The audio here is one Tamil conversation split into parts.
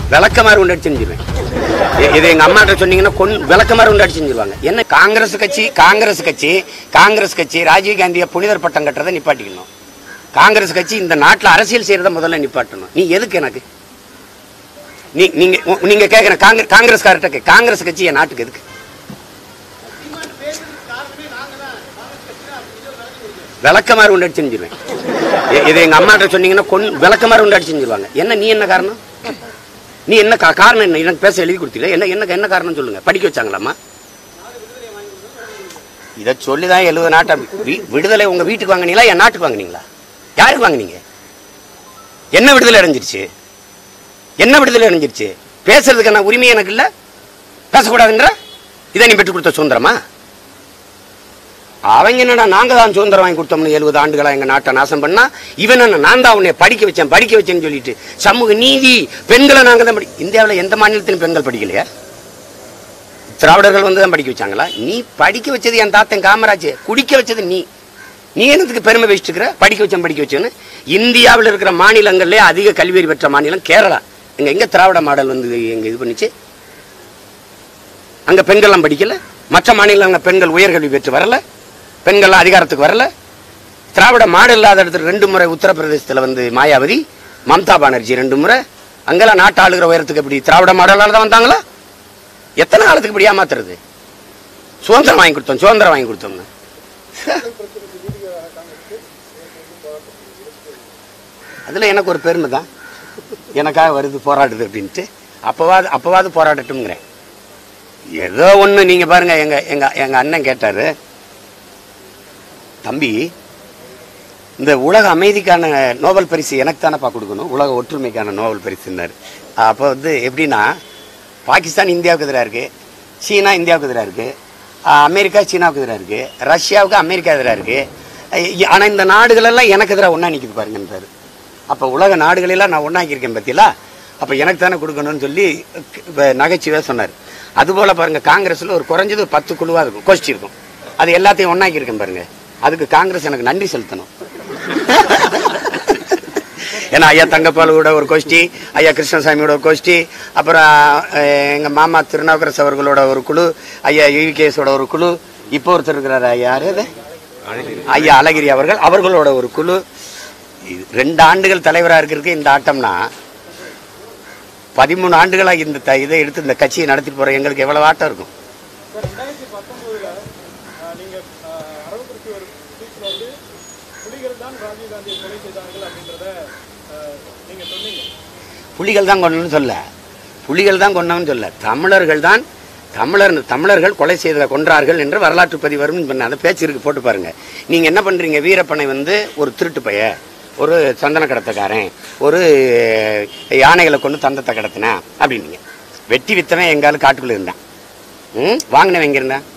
விளக்கமாறு உண்டு அடிச்சு செஞ்சிருவேன் இ- இது எங்க அம்மாட்ட சொன்னீங்கன்னா கொன் விளக்கமாறு உண்டு அடிச்சு செஞ்சிருவாங்க என்ன காங்கிரஸ் கட்சி காங்கிரஸ் கட்சி காங்கிரஸ் கட்சி ராஜீவ் காந்தியை புனிதர் பட்டம் கட்டுறதை நிப்பாட்டிக்கணும் காங்கிரஸ் கட்சி இந்த நாட்டுல அரசியல் செய்யறத முதல்ல நிப்பாட்டணும் நீ எதுக்கு எனக்கு நீ நீங்க உ- நீங்க கேக்குற காங்கிரஸ் காங்கிரஸ்கார்ட்ட கே- காங்கிரஸ் கட்சி என் நாட்டுக்கு எதுக்கு விளக்கமாறு உண்டு அடிச்சு செஞ்சிருவேன் இ- இது எங்க அம்மாட்ட சொன்னீங்கன்னா கொன் விளக்கமாறு உண்டு அடிச்சு செஞ்சிருவாங்க என்ன நீ என்ன காரணம் நீ என்ன கா- காரணம் என்ன எனக்கு பேச எழுதி கொடுத்தீங்க என்ன என்ன என்ன காரணம் சொல்லுங்க படிக்க வச்சாங்களாம்மா இதை சொல்லி தான் எழுபது நாட்டை வி- விடுதலை உங்க வீட்டுக்கு வாங்குனீங்களா என் நாட்டுக்கு வாங்குனீங்களா யாருக்கு வாங்குனீங்க என்ன விடுதலை அடைஞ்சிருச்சு என்ன விடுதலை அடைஞ்சிருச்சு பேசுறதுக்கான உரிமை எனக்கு இல்ல பேசக்கூடாதுன்ற இதை நீ பெற்றுக் கொடுத்த சுதந்திரமா அவங்க என்னடா நாங்க தான் சுதந்திரம் வாங்கி கொடுத்தோம்னு எழுபது ஆண்டுகளா எங்க நாட்டை நாசம் பண்ணா இவன் என்ன நான் தான் உன்னை படிக்க வச்சேன் படிக்க வச்சேன்னு சொல்லிட்டு சமூக நீதி பெண்களை நாங்க தான் படி இந்தியாவில் எந்த மாநிலத்திலும் பெண்கள் படிக்கலையா திராவிடர்கள் வந்து தான் படிக்க வச்சாங்களா நீ படிக்க வச்சது என் தாத்தன் காமராஜ் குடிக்க வச்சது நீ நீ என்னத்துக்கு பெருமை வச்சுட்டு இருக்கிற படிக்க வச்சேன் படிக்க வச்சேன்னு இந்தியாவில் இருக்கிற மாநிலங்கள்ல அதிக கல்வியறி பெற்ற மாநிலம் கேரளா எங்க எங்க திராவிட மாடல் வந்து எங்க இது பண்ணுச்சு அங்க பெண்கள்லாம் படிக்கல மற்ற மாநிலங்க பெண்கள் உயர்கல்வி பெற்று வரல பெண்கள் அதிகாரத்துக்கு வரல திராவிட மாடல் இல்லாத இடத்துல ரெண்டு முறை உத்தரப்பிரதேசத்துல வந்து மாயாவதி மம்தா பானர்ஜி ரெண்டு முறை அங்கெல்லாம் நாட்டு ஆளுகிற உயரத்துக்கு எப்படி திராவிட மாடலால தான் வந்தாங்களா எத்தனை காலத்துக்கு இப்படி ஏமாத்துறது சுதந்திரம் வாங்கி கொடுத்தோம் சுதந்திரம் வாங்கி கொடுத்தோம்னு அதுல எனக்கு ஒரு பெருமை தான் எனக்காக வருது போராடுது அப்படின்ட்டு அப்பவாது அப்பவாது போராடட்டும்ங்கிறேன் ஏதோ ஒண்ணு நீங்க பாருங்க எங்க எங்க எங்க அண்ணன் கேட்டாரு தம்பி இந்த உலக அமைதிக்கான நோபல் பரிசு எனக்கு தானப்பா கொடுக்கணும் உலக ஒற்றுமைக்கான நோபல் பரிசுன்னாரு அப்போ வந்து எப்படின்னா பாகிஸ்தான் இந்தியாவுக்கு எதிராக இருக்கு சீனா இந்தியாவுக்கு எதிராக இருக்கு ஆஹ் அமெரிக்கா சீனாவுக்கு எதிராக இருக்கு ரஷ்யாவுக்கு அமெரிக்கா எதிராக இருக்கு ஐ- ஆனா இந்த நாடுகளெல்லாம் எனக்கு எதிராக ஒண்ணா நிக்குது பாருங்கன்றாரு அப்ப உலக நாடுகளெல்லாம் நான் ஒண்ணாக்கியிருக்கேன் பத்தியலா அப்ப எனக்கு தானே கொடுக்கணும்னு சொல்லி க- நகைச்சுவையா சொன்னார் அதுபோல பாருங்க காங்கிரஸ்ல ஒரு குறைஞ்சது ஒரு பத்து குழுவா இருக்கும் கோஷ்டி இருக்கும் அது எல்லாத்தையும் ஒண்ணாக்கியிருக்கேன் பாருங்க அதுக்கு காங்கிரஸ் எனக்கு நன்றி செலுத்தணும் ஏன்னா ஐயா தங்கப்பாலோட ஒரு கோஷ்டி ஐயா கிருஷ்ணசாமியோட ஒரு கோஷ்டி அப்புறம் அஹ், எங்க மாமா திருநாவுக்கரசு அவர்களோட ஒரு குழு ஐயா யூகேஸோட ஒரு குழு இப்போ ஒருத்தர் இருக்கிறாரு யாரு அது ஐயா அழகிரி அவர்கள் அவர்களோட ஒரு குழு இது ரெண்டு ஆண்டுகள் தலைவரா இருக்கிறதுக்கு இந்த ஆட்டம்னா பதிமூணு ஆண்டுகளா இந்த த- இதை எடுத்து இந்த கட்சியை நடத்திட்டு போற எங்களுக்கு எவ்வளவு ஆட்டம் இருக்கும் சார் ரெண்டாயிரத்தி பத்தொன்பதுல நீங்க ஆஹ், அரவக்குறிச்சி ஒரு ஸ்பீச்ல வந்து புலிகள் தான் ராஜீவ் காந்தியை கொலை செய்தார்கள் அப்படின்றத ஆஹ், நீங்க சொன்னீங்க புலிகள் தான் கொண்டன்னு சொல்ல புலிகள் தான் கொண்டவன்னு சொல்ல தமிழர்கள் தான் தமிழர் தமிழர்கள் கொலை செய்த கொன்றார்கள் என்று வரலாற்று பதிவு வரும் பண்ண அந்த பேச்சு இருக்கு போட்டு பாருங்க நீங்க என்ன பண்றீங்க வீரப்பனை வந்து ஒரு திருட்டு பைய ஒரு சந்தன கடத்தக்காரன் ஒரு யானைகளை கொண்டு தந்தத்தை கடத்தினேன் அப்படின்னீங்க வெட்டி வித்தவன் எங்காலும் காட்டுக்குள்ள இருந்தான் ம் வாங்கினவன் எங்க இருந்தான்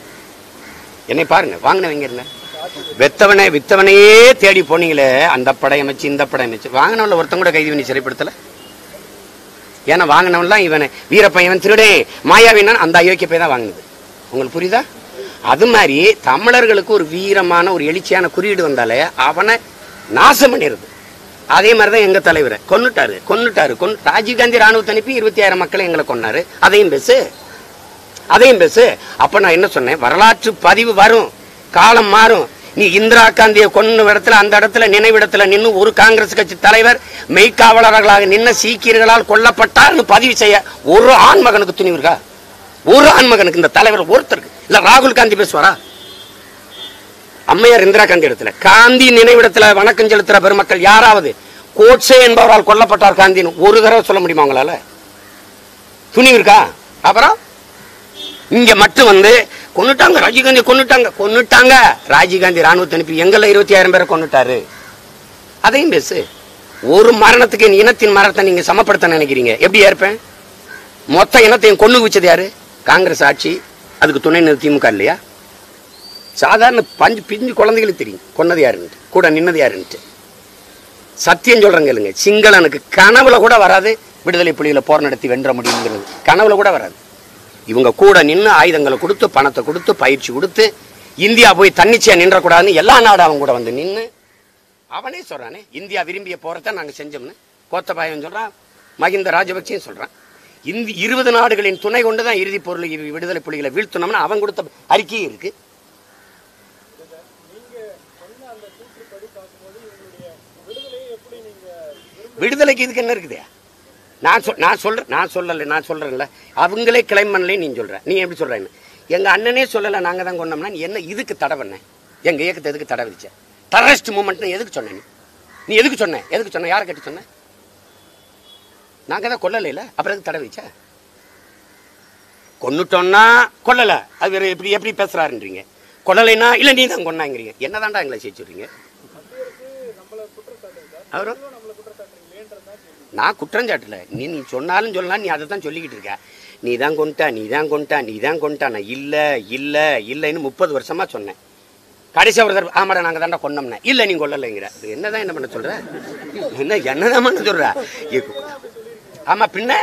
என்னை பாருங்க வாங்கினவன் எங்க இருந்தான் வெத்தவனை வித்தவனையே தேடி போனீங்களே அந்த படை அமைச்சு இந்த படை அமைச்சு வாங்கினவங்கள ஒருத்தன் கூட கைது பண்ணி சிறைப்படுத்தல ஏன்னா வாங்கினவன்லாம் இவன் வீரப்பன் இவன் திருடே மாயாவினா அந்த அயோக்கிய போய் தான் வாங்கினது உங்களுக்கு புரியுதா அது மாதிரி தமிழர்களுக்கு ஒரு வீரமான ஒரு எழுச்சியான குறியீடு வந்தாலே அவனை நாசம் பண்ணிடுது அதே மாதிரி தான் எங்க தலைவர் கொன்னுட்டாரு கொன்னுட்டாரு கொன்னு ராஜீவ்காந்தி ராணுவத்தை அனுப்பி இருபத்தி ஆயிரம் மக்களை எங்களை கொன்னாரு அதையும் பேசு அதையும் பேசு அப்ப நான் என்ன சொன்னேன் வரலாற்று பதிவு வரும் காலம் மாறும் நீ இந்திரா காந்தியை கொன்ன இடத்துல அந்த இடத்துல நினைவிடத்துல நின்னு ஒரு காங்கிரஸ் கட்சி தலைவர் மெய்க்காவலர்களாக நின்ன சீக்கியர்களால் கொல்லப்பட்டார்னு பதிவு செய்ய ஒரு ஆண்மகனுக்கு துணிவு இருக்கா ஒரு ஆண்மகனுக்கு இந்த தலைவர் ஒருத்தருக்கு இல்ல ராகுல் காந்தி பேசுவாரா அம்மையார் இந்திரா காந்தி இடத்துல காந்தி நினைவிடத்துல வணக்கம் செலுத்துற பெருமக்கள் யாராவது கோட்சே என்பவரால் கொல்லப்பட்டார் காந்தின்னு ஒரு தடவை சொல்ல முடியுமா உங்களால துணிவு இருக்கா அப்புறம் இங்க மட்டும் வந்து கொன்னுட்டாங்க ராஜீவ்காந்தி கொன்னுட்டாங்க கொன்னுட்டாங்க ராஜீவ்காந்தி ராணுவத்தை அனுப்பி எங்கள இருபத்தி ஆயிரம் பேரை கொன்னுட்டாரு அதையும் பேசு ஒரு மரணத்துக்கு என் இனத்தின் மரணத்தை நீங்க சமப்படுத்த நினைக்கிறீங்க எப்படி ஏற்பேன் மொத்த இனத்தையும் கொண்டு வச்சது யாரு காங்கிரஸ் ஆட்சி அதுக்கு துணை நின்று திமுக இல்லையா சாதாரண பஞ்சு பிஞ்சு குழந்தைகளுக்கு தெரியும் கொன்னது யாருன்ட்டு கூட நின்னது யாருன்ட்டு சத்தியம் சொல்றேங்க இல்லைங்க சிங்களனுக்கு கனவுல கூட வராது விடுதலை புலிகளை போர் நடத்தி வென்ற முடியுங்கிறது கனவுல கூட வராது இவங்க கூட நின்று ஆயுதங்களை கொடுத்து பணத்தை கொடுத்து பயிற்சி கொடுத்து இந்தியா போய் தன்னிச்சையா நின்றக்கூடாதுன்னு எல்லா நாடும் அவங்க கூட வந்து நின்று அவனே சொல்றானே இந்தியா விரும்பிய போறத நாங்க செஞ்சோம்னு கோத்தபாயன் சொல்றான் மஹிந்த ராஜபக்சேயும் சொல்றான் இந்த இருபது நாடுகளின் துணை கொண்டு தான் இறுதிப் பொருள் இரு- விடுதலை புலிகளை வீழ்த்தணும்னு அவன் கொடுத்த அறிக்கையும் இருக்கு நீங்க சொன்ன அந்த கூற்றுப்படி பார்க்கும்போது இவங்களுடைய விடுதலையை எப்படி நீங்க விரும்ப விடுதலைக்கு இதுக்கு என்ன இருக்குதே நான் சொல் நான் சொல்றேன் நான் சொல்லலை நான் சொல்றேன்ல அவங்களே கிளைம் பண்ணலே நீ சொல்ற நீ எப்படி சொல்றேன்னு எங்க அண்ணனே சொல்லலை நாங்க தான் கொண்டோம்னா நீ என்ன இதுக்கு தடை பண்ண எங்க இயக்கத்தை எதுக்கு தடை விதிச்ச டெரரிஸ்ட் மூமெண்ட்னு எதுக்கு சொன்ன நீ நீ எதுக்கு சொன்ன எதுக்கு சொன்ன யாரை கேட்டு சொன்ன நாங்க தான் கொல்லலைல அப்புறம் எதுக்கு தடை விதிச்ச கொன்னுட்டோம்னா கொல்லல அது வேற எப்படி எப்படி பேசுறாருன்றீங்க கொல்லலைன்னா இல்ல நீ தான் கொன்னாங்கிறீங்க என்னதான்டா எங்களை செய்ச்சுறீங்க மத்திய அரசு நம்மள குற்றச்சாட்டு சார் அவரும் நீங்களும் நம்மள குற்றச்சாட்டுறீங்களேன்றது தான் கேள்வி நான் குற்றஞ்சாட்டல நீ நீ சொன்னாலும் சொல்லலாம் நீ அதை தான் சொல்லிக்கிட்டு இருக்க நீ தான் கொண்டா நீ தான் கொண்டா நீ தான் கொண்டா நான் இல்லை இல்லை இல்லைன்னு முப்பது வருஷமா சொன்னேன் கடைசி ஒரு தடவை ஆமாடா நாங்கள் தாண்டா கொண்டோம்னே இல்லை நீ கொல்லலைங்கிற இது என்னதான் என்ன பண்ண சொல்ற என்ன என்னதான் பண்ண சொல்ற இ- ஆமா பின்ன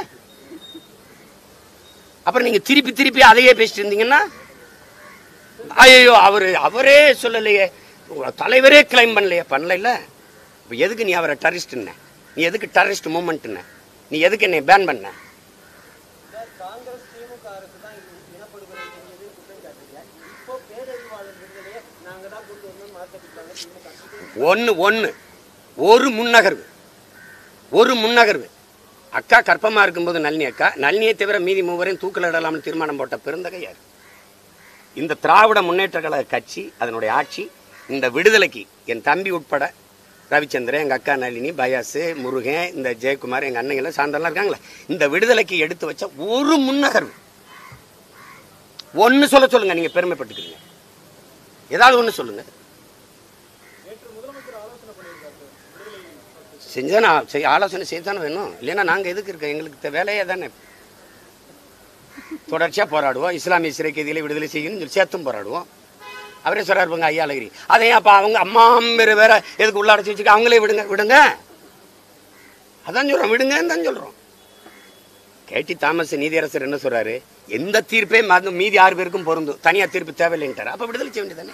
அப்புறம் நீங்க திருப்பி திருப்பி அதையே பேசிட்டு இருந்தீங்கன்னா ஐயோ அவரு அவரே சொல்லலையே உங்க தலைவரே கிளைம் பண்ணலையே பண்ணல இப்போ எதுக்கு நீ அவரை டெரரிஸ்ட்ன நீ எதுக்கு டெரரிஸ்ட் மூமெண்ட்ன நீ எதுக்கு என்னை பேன் பண்ண காங்கிரஸ் திமுக அரசு தான் இது இனப்படுகொலை செஞ்சது குற்றம் சாட்டுங்க இப்போ பேரறிவாளர் விடுதலையை நாங்க தான் கொண்டு வரணும்னு மாற்றிட்டாங்க திமுக ஒன்று ஒன்று ஒரு முன்னகர்வு ஒரு முன்னகர்வு அக்கா கற்பமாக இருக்கும்போது நளினி அக்கா நளினியை தவிர மீதி மூவரையும் தூக்கில் இடலாம்னு தீர்மானம் போட்ட பெருந்தகை யார் இந்த திராவிட முன்னேற்ற கழக கட்சி அதனுடைய ஆட்சி இந்த விடுதலைக்கு என் தம்பி உட்பட ரவிச்சந்திரன் எங்கள் அக்கா நளினி பயாசு முருகன் இந்த ஜெயக்குமார் எங்கள் அண்ணங்கெல்லாம் சார்ந்தெல்லாம் இருக்காங்களே இந்த விடுதலைக்கு எடுத்து வச்ச ஒரு முன்னகர்வு ஒன்று சொல்ல சொல்லுங்க நீங்கள் பெருமைப்பட்டுக்கிறீங்க ஏதாவது ஒன்று சொல்லுங்க நேற்று முதலமைச்சர் ஆலோசனை பண்ணியிருக்காரு சார் விடுதலை செஞ்சா நான் செய் ஆலோசனை செய்து தானே வேணும் இல்லைன்னா நாங்கள் எதுக்கு இருக்கோம் எங்களுக்கு இந்த வேலையே தானே தொடர்ச்சியாக போராடுவோம் இஸ்லாமிய சிறை கைதிகளை விடுதலை செய்யணும்னு சொல்லி சேர்த்தும் போராடுவோம் அவரே சொல்றாரு இருப்பாங்க ஐயா அழகிரி அதையும் அப்போ அவங்க அம்மா பேர் வேற எதுக்கு உள்ள அடைச்சி வச்சுக்க அவங்களே விடுங்க விடுங்க அதான் சொல்கிறோம் விடுங்கன்னு தான் சொல்கிறோம் கேடி தாமஸ் நீதியரசர் என்ன சொல்றாரு எந்த தீர்ப்பே மத- மீதி ஆறு பேருக்கும் பொருந்தும் தனியாக தீர்ப்பு தேவையில்லைன்ட்டார் அப்போ விடுதலை செய்ய வேண்டியதானே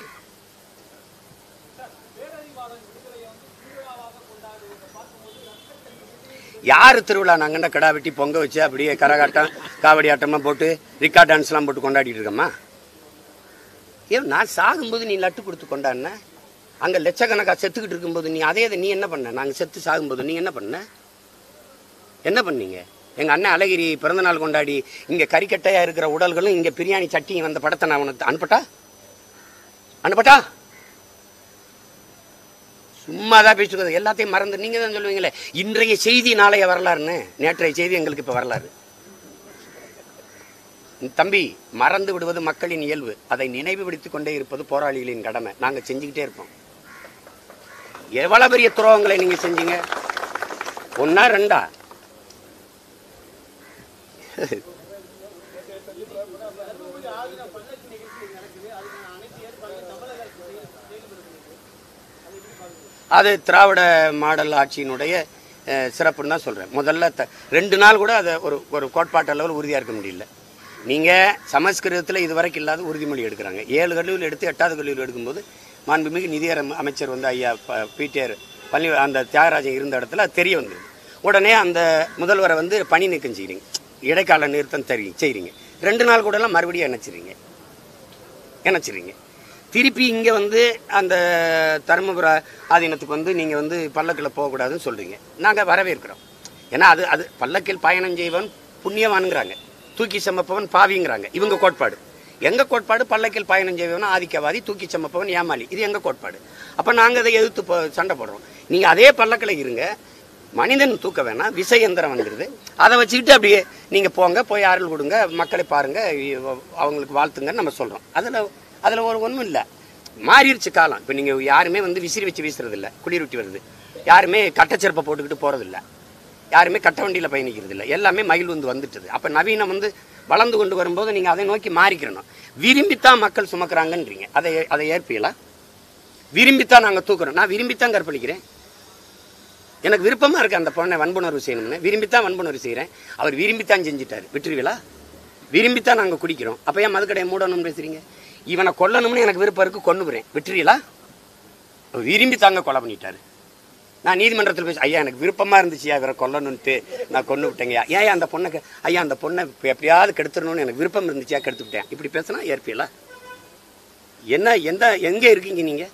யார் திருவிழா நாங்கள்னா கடா வெட்டி பொங்க வச்சு அப்படியே கரகாட்டம் காவடி ஆட்டம்லாம் போட்டு ரிக்கா டான்ஸ்லாம் போட்டு கொண்டாடிட்டு இருக்கோமா ஏன் நான் சாகும்போது நீ லட்டு கொடுத்து கொண்டாடின அங்கே லட்சக்கணக்காக செத்துக்கிட்டு இருக்கும்போது நீ அதே இதை நீ என்ன பண்ண நாங்கள் செத்து சாகும்போது நீ என்ன பண்ண என்ன பண்ணீங்க எங்கள் அண்ணன் அழகிரி பிறந்தநாள் கொண்டாடி இங்கே கறிக்கட்டையாக இருக்கிற உடல்களும் இங்கே பிரியாணி சட்டியும் வந்த படத்தை நான் உனக்கு அனுப்பட்டா அனுப்பட்டா சும்மா தான் பேசிட்டு எல்லாத்தையும் மறந்து நீங்கள் தான் சொல்லுவீங்களே இன்றைய செய்தி நாளைய வரலாறுன்னு நேற்றைய செய்தி எங்களுக்கு இப்போ வரலாறு தம்பி மறந்து விடுவது மக்களின் இயல்பு அதை நினைவுபடுத்திக் கொண்டே இருப்பது போராளிகளின் கடமை நாங்கள் செஞ்சுக்கிட்டே இருப்போம் எவ்வளவு பெரிய துரோகங்களை நீங்க செஞ்சீங்க ஒன்னா ரெண்டா அது திராவிட மாடல் ஆட்சியினுடைய அஹ், சிறப்புன்னு தான் சொல்கிறேன் முதல்ல த ரெண்டு நாள் கூட அதை ஒரு ஒரு கோட்பாட்டு அளவில் உறுதியாக இருக்க முடியல நீங்கள் சமஸ்கிருதத்தில் இதுவரைக்கும் இல்லாத உறுதிமொழி எடுக்கிறாங்க ஏழு கல்லூரியில் எடுத்து எட்டாவது கல்லூரியில் எடுக்கும்போது மாண்புமிகு நிதியர அமைச்சர் வந்து ஐயா ப- பிடிஆர் பள்ளி அந்த தியாகராஜன் இருந்த இடத்துல அது தெரிய வந்தது உடனே அந்த முதல்வரை வந்து பணி நீக்கம் செய்கிறீங்க இடைக்கால நிறுத்தம் தெரி செய்கிறீங்க ரெண்டு நாள் கூடலாம் மறுபடியும் இணைச்சிறீங்க இணைச்சிறீங்க திருப்பி இங்கே வந்து அந்த தருமபுர ஆதீனத்துக்கு வந்து நீங்கள் வந்து பல்லக்கில் போகக்கூடாதுன்னு சொல்கிறீங்க நாங்கள் வரவேற்கிறோம் ஏன்னா அது அது பல்லக்கில் பயணம் செய்வன் புண்ணியவானுங்கிறாங்க தூக்கி சமப்பவன் பாவிங்கிறாங்க இவங்க கோட்பாடு எங்கள் கோட்பாடு பல்லக்கில் பயணம் செய்வன் ஆதிக்கவாதி தூக்கி சமப்பவன் ஏமாளி இது எங்கள் கோட்பாடு அப்போ நாங்கள் அதை எதிர்த்து போ சண்டை போடுறோம் நீங்கள் அதே பல்லக்கில் இருங்க மனிதன் தூக்க வேணாம் விசை எந்திரம் வந்துடுது அதை வச்சுக்கிட்டு அப்படியே நீங்கள் போங்க போய் அருள் கொடுங்க மக்களை பாருங்க இ- அவங்களுக்கு வாழ்த்துங்கன்னு நம்ம சொல்கிறோம் அதில் அதில் ஒரு ஒன்றும் இல்லை மாறிடுச்சு காலம் இப்போ நீங்கள் யாருமே வந்து விசிறி வச்சு வீசுறது இல்லை குளிரூட்டி வருது யாருமே கட்டச்செருப்பை போட்டுக்கிட்டு போகிறதில்ல யாருமே கட்ட வண்டியில் பயணிக்கிறது இல்லை எல்லாமே மயில் வந்து வந்துட்டுது அப்போ நவீனம் வந்து வளர்ந்து கொண்டு வரும்போது நீங்கள் அதை நோக்கி மாறிக்கிறணும் விரும்பித்தான் மக்கள் சுமக்கிறாங்கன்றீங்க அதை அதை ஏற்பீங்களா விரும்பித்தான் நாங்கள் தூக்குறோம் நான் விரும்பித்தான் கற்பழிக்கிறேன் எனக்கு விருப்பமாக இருக்கு அந்த பொண்ணை வன்புணர்வு செய்யணும்னு விரும்பித்தான் வன்புணர்வு செய்கிறேன் அவர் விரும்பித்தான் செஞ்சுட்டாரு விட்டுருவீங்களா விரும்பித்தான் நாங்கள் குடிக்கிறோம் அப்போ ஏன் மதுக்கடையை மூடணும்னு பேசுறீங்க இவனை கொல்லணும்னு எனக்கு விருப்பம் இருக்கு கொன்னுக்கிறேன் விட்டுறீங்களா அவர் விரும்பி தாங்க கொலை பண்ணிட்டாரு நான் நீதிமன்றத்தில் பேசி ஐயா எனக்கு விருப்பமாக இருந்துச்சுயா இவரை கொல்லணுன்ட்டு நான் கொண்டு விட்டேங்கய்யா ஏன் அந்த பொண்ணை கெ- ஐயா அந்த பொண்ணை இப்ப எப்படியாவது கெடுத்துடணும்னு எனக்கு விருப்பம் இருந்துச்சியா கெடுத்து விட்டேன் இப்படி பேசினா ஏற்பீங்களா என்ன எந்த எங்கே இருக்கீங்க நீங்கள்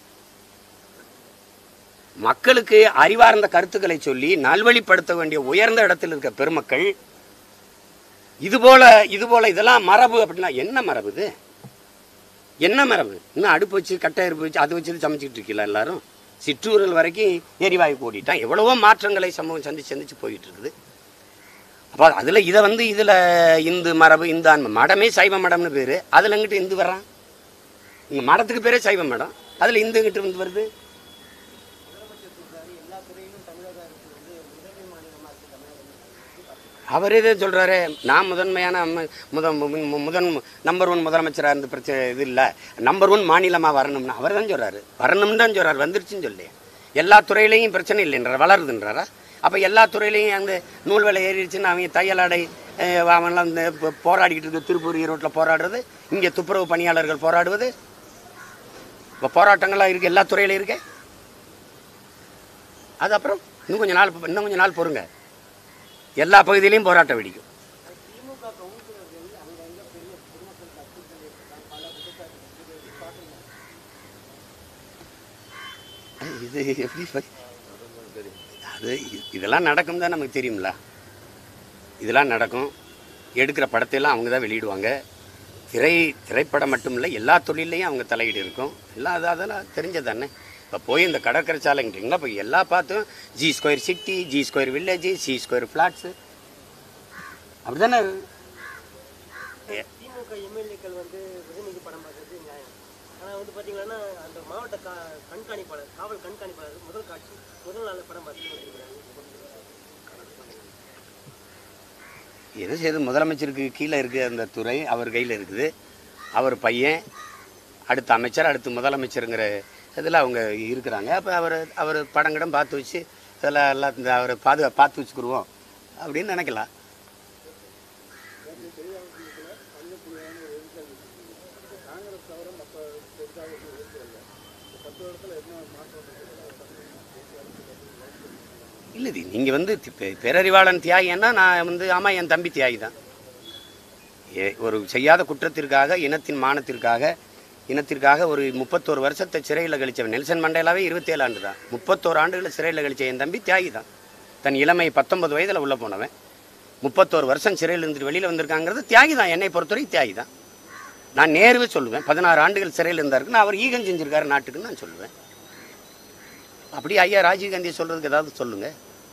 மக்களுக்கு அறிவார்ந்த கருத்துக்களை சொல்லி நல்வழிப்படுத்த வேண்டிய உயர்ந்த இடத்தில் இருக்க பெருமக்கள் இது போல இது போல இதெல்லாம் மரபு அப்படின்னா என்ன மரபு இது என்ன மரபு இன்னும் அடுப்பு வச்சு கட்டை அடுப்பு வச்சு அது வச்சு சமைச்சிட்டு இருக்கீங்களா எல்லாரும் சிற்றூர்கள் வரைக்கும் எரிவாயு கூடிட்டான் எவ்வளவோ மாற்றங்களை சமூகம் சந்திச்சு சந்திச்சு போயிட்டு இருக்குது அப்போ அதில் இதை வந்து இதில் இந்து மரபு இந்து ஆன்ம மடமே சைவ மடம்னு பேர் அதில் எங்கிட்ட இந்து வர்றான் இங்கே மடத்துக்கு பேரே சைவ மடம் அதில் இந்து எங்கிட்ட வந்து வருது எல்லா துறையிலும் தமிழக அரசு வந்து முதன்மை மாநிலமாக இருக்கு தமிழகம் அவர் எதே சொல்கிறாரு நான் முதன்மையான அம்ம- முத மு- மு- முதன் நம்பர் ஒன் முதலமைச்சராக இருந்து பிரச்சனை இது இல்லை நம்பர் ஒன் மாநிலமாக வரணும்னு அவர் தான் சொல்கிறாரு வரணும்னு தான் சொல்கிறார் வந்துருச்சுன்னு சொல்லி எல்லா துறையிலையும் பிரச்சனை இல்லைன்றார் வளருதுன்றாரா அப்போ எல்லா துறையிலையும் அந்த நூல் விலை ஏறிடுச்சுன்னு அவங்க தையலாடை அஹ், அவன்லாம் இந்த இப்போ போராடிக்கிட்டு இருக்கு திருப்பூர் ஈரோட்டில் போராடுறது இங்கே துப்புரவு பணியாளர்கள் போராடுவது இப்போ போராட்டங்கள்லாம் இருக்குது எல்லா துறையிலையும் இருக்கு அது அப்புறம் இன்னும் கொஞ்சம் நாள் இன்னும் கொஞ்சம் நாள் பொறுங்க எல்லா பகுதியிலையும் போராட்டம் வெடிக்கும் திமுக கவுன்சிலர்கள் அங்கங்க பெரிய பொதுமக்கள் அச்சுறுத்தல் ஏற்பட்டால் பல குற்றச்சாட்டு இது எப்படி ப- அது இ- இதெல்லாம் நடக்கும் தான் நமக்கு தெரியும்ல இதெல்லாம் நடக்கும் எடுக்கிற படத்தையெல்லாம் அவங்க தான் வெளியிடுவாங்க திரை திரைப்படம் மட்டும் இல்லை எல்லா தொழிலையும் அவங்க தலையீடு இருக்கும் எல்லாம் அது அதெல்லாம் தெரிஞ்சதானே இப்போ போய் இந்த கடற்கரை சாலைங்கிறீங்களா இப்போ எல்லா பார்த்தும் G square city G square village C square flats அப்படி தானே திமுக எம்எல்ஏக்கள் வந்து விஜயநிதி படம் பார்க்கறது நியாயம் ஆனால் வந்து பார்த்தீங்கன்னா அந்த மாவட்ட கா கண்காணிப்பாளர் காவல் கண்காணிப்பாளர் முதல் காட்சி முதல் நாள் படம் பார்த்துட்டு வந்திருக்கிறாங்க என்ன செய்யுது முதலமைச்சருக்கு கீழே இருக்குது அந்த துறை அவர் கையில் இருக்குது அவர் பையன் அடுத்த அமைச்சர் அடுத்து முதலமைச்சருங்கிற இதில் அவங்க இருக்கிறாங்க அப்போ அவர் அவர் படங்கிடம் பார்த்து வச்சு இதெல்லாம் எல்லாம் இந்த அவரை பாதுகா பார்த்து வச்சுக்கிருவோம் அப்படின்னு நினைக்கலாம் இல்லை இது நீங்கள் வந்து தி- பெ- பேரறிவாளன் தியாகின்னா நான் வந்து ஆமாம் என் தம்பி தியாகி தான் ஏ ஒரு செய்யாத குற்றத்திற்காக இனத்தின் மானத்திற்காக இனத்திற்காக ஒரு முப்பத்தோரு வருஷத்தை சிறையில் கழிச்சவன் நெல்சன் மண்டேலாவே இருபத்தேழு ஆண்டு தான் முப்பத்தோரு ஆண்டுகளை சிறையில் கழிச்ச என் தம்பி தியாகி தான் தன் இளமை பத்தொன்பது வயதில் உள்ளே போனவன் முப்பத்தோரு வருஷம் சிறையில் இருந்துட்டு வெளியில் வந்திருக்காங்கிறது தியாகி தான் என்னை பொறுத்தவரை தியாகி தான் நான் நேருவே சொல்லுவேன் பதினாறு ஆண்டுகள் சிறையில் இருந்தாருக்குன்னு அவர் ஈகம் செஞ்சிருக்காரு நாட்டுக்குன்னு நான் சொல்லுவேன் அப்படி ஐயா ராஜீவ்காந்தி சொல்றதுக்கு ஏதாவது சொல்லுங்க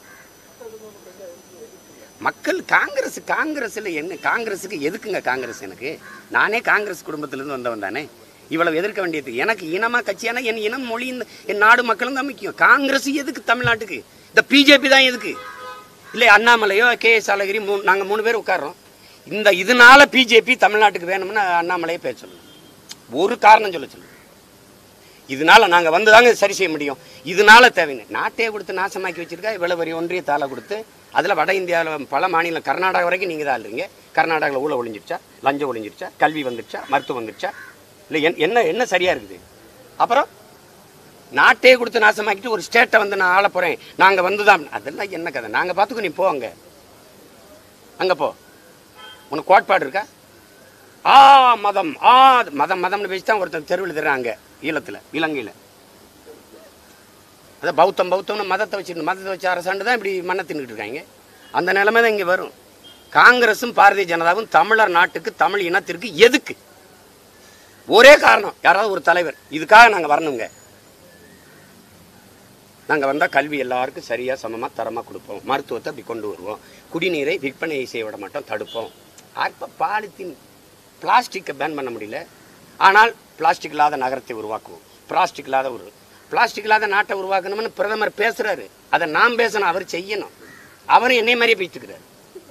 மக்கள் காங்கிரஸ் காங்கிரஸில் என்ன காங்கிரஸுக்கு எதுக்குங்க காங்கிரஸ் எனக்கு நானே காங்கிரஸ் குடும்பத்திலேருந்து வந்தவன் தானே இவ்வளவு எதிர்க்க வேண்டியது எனக்கு இனமா கட்சியான என் இனம் மொழி இந்த என் நாடு மக்களும் தான் முக்கியம் காங்கிரஸ் எதுக்கு தமிழ்நாட்டுக்கு இந்த பிஜேபி தான் எதுக்கு இல்லை அண்ணாமலையோ கே எஸ் அழகிரி மூ நாங்கள் மூணு பேர் உட்கார்றோம் இந்த இதனால பிஜேபி தமிழ்நாட்டுக்கு வேணும்னு அண்ணாமலையே பேச சொல்லணும் ஒரு காரணம் சொல்ல சொல்லு இதனால நாங்கள் வந்து தாங்க சரி செய்ய முடியும் இதனால தேவைங்க நாட்டையே கொடுத்து நாசமாக்கி வச்சிருக்கா இவ்வளவு பெரிய ஒன்றிய தாளை கொடுத்து அதில் வட இந்தியாவில் பல மாநிலம் கர்நாடகா வரைக்கும் நீங்கள் தான் இல்லைங்க கர்நாடகாவில் ஊழல் ஒழிஞ்சிருச்சா லஞ்சம் ஒழிஞ்சிருச்சா கல்வி வந்துருச்சா மருத்துவம் வந்துருச்சா இல்லை என் என்ன என்ன சரியாக இருக்குது அப்புறம் நாட்டையே கொடுத்து நாசமாக்கிட்டு ஒரு ஸ்டேட்டை வந்து நான் ஆள போகிறேன் நாங்கள் வந்து தான் அதெல்லாம் என்ன கதை நாங்கள் பார்த்துக்கோ நீ போ அங்கே அங்கே போ உனக்கு கோட்பாடு இருக்கா ஆ மதம் ஆ மதம் மதம்னு பேசி தான் ஒருத்தன் தெருவில் தர்றாங்க ஈழத்தில் இலங்கையில் அதான் பௌத்தம் பௌத்தம்னு மதத்தை வச்சுட்டு மதத்தை வச்சு அரசாண்டு தான் இப்படி மண்ணை தின்னுட்டு இருக்காங்க அந்த நிலைமை தான் இங்கே வரும் காங்கிரஸும் பாரதிய ஜனதாவும் தமிழர் நாட்டுக்கு தமிழ் இனத்திற்கு எதுக்கு ஒரே காரணம் யாராவது ஒரு தலைவர் இதுக்காக நாங்கள் வரணுங்க நாங்கள் வந்தால் கல்வி எல்லாருக்கும் சரியாக சமமாக தரமாக கொடுப்போம் மருத்துவத்தை அப்படி கொண்டு வருவோம் குடிநீரை விற்பனை செய்ய விட மாட்டோம் தடுப்போம் அப்போ பாலித்தீன் பிளாஸ்டிக்கை பேன் பண்ண முடியல ஆனால் பிளாஸ்டிக் இல்லாத நகரத்தை உருவாக்குவோம் பிளாஸ்டிக் இல்லாத ஒரு பிளாஸ்டிக் இல்லாத நாட்டை உருவாக்கணும்னு பிரதமர் பேசுறாரு அதை நாம் பேசணும் அவர் செய்யணும் அவரும் என்னை மாதிரியே பேசிக்கிறார்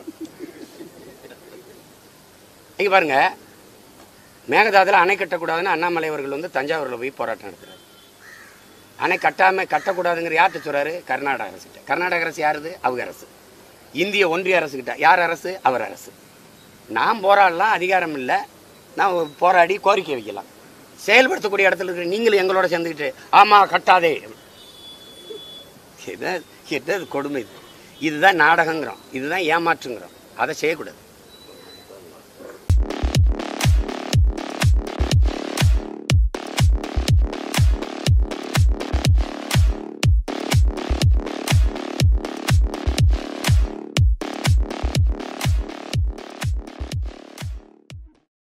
இங்க பாருங்க மேகதாதுல அணை கட்டக்கூடாதுன்னு அண்ணாமலை அவர்கள் வந்து தஞ்சாவூரில் போய் போராட்டம் நடத்துறாரு அணை கட்டாம கட்டக்கூடாதுங்கிற யார்கிட்ட சொல்றாரு கர்நாடக அரசுகிட்ட கர்நாடக அரசு யாருது அவங்க அரசு இந்திய ஒன்றிய அரசுகிட்ட யார் அரசு அவர் அரசு நான் போராடலாம் அதிகாரம் இல்லை நான் போராடி கோரிக்கை வைக்கலாம் செயல்படுத்தக்கூடிய இடத்துல இருக்கிற நீங்களும் எங்களோட சேர்ந்துக்கிட்டு ஆமா கட்டாதே இதான் என்ன கொடுமை இது இதுதான் நாடகங்கிறோம் இதுதான் ஏமாற்றுங்கிறோம் அதை செய்யக்கூடாது